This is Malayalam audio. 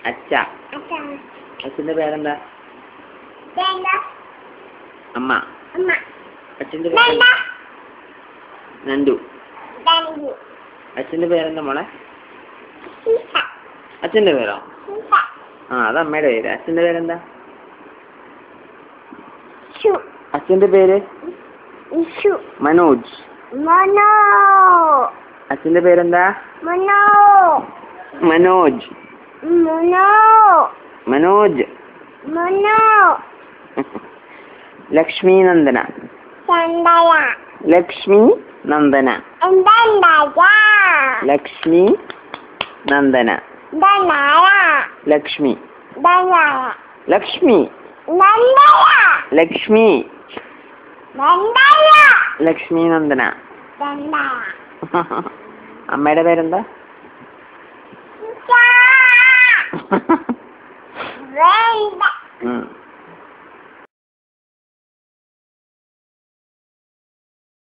അച്ഛ അച്ഛന്റെ പേരെന്താ അമ്മ അച്ഛന്റെ പേരെന്താ നന്ദു അച്ഛന്റെ പേരെന്താ മോളെ അച്ഛന്റെ പേരോ ആ അത് അമ്മയുടെ പേര് അച്ഛന്റെ പേരെന്താ അച്ഛന്റെ പേര് മനോജ് Mono! അച്ഛന്റെ പേരെന്താ Mono! Manoj Mono! Manoj Mono! Lakshmi Nandana Sandaya! Lakshmi Nandana Endandaya! Lakshmi Nandana Danaya! Lakshmi Danaya! Lakshmi Nandaya! Lakshmi Nandaya! Lakshmi Nandana Dandaya! അമ്മയുടെ പേരെന്താ Cha!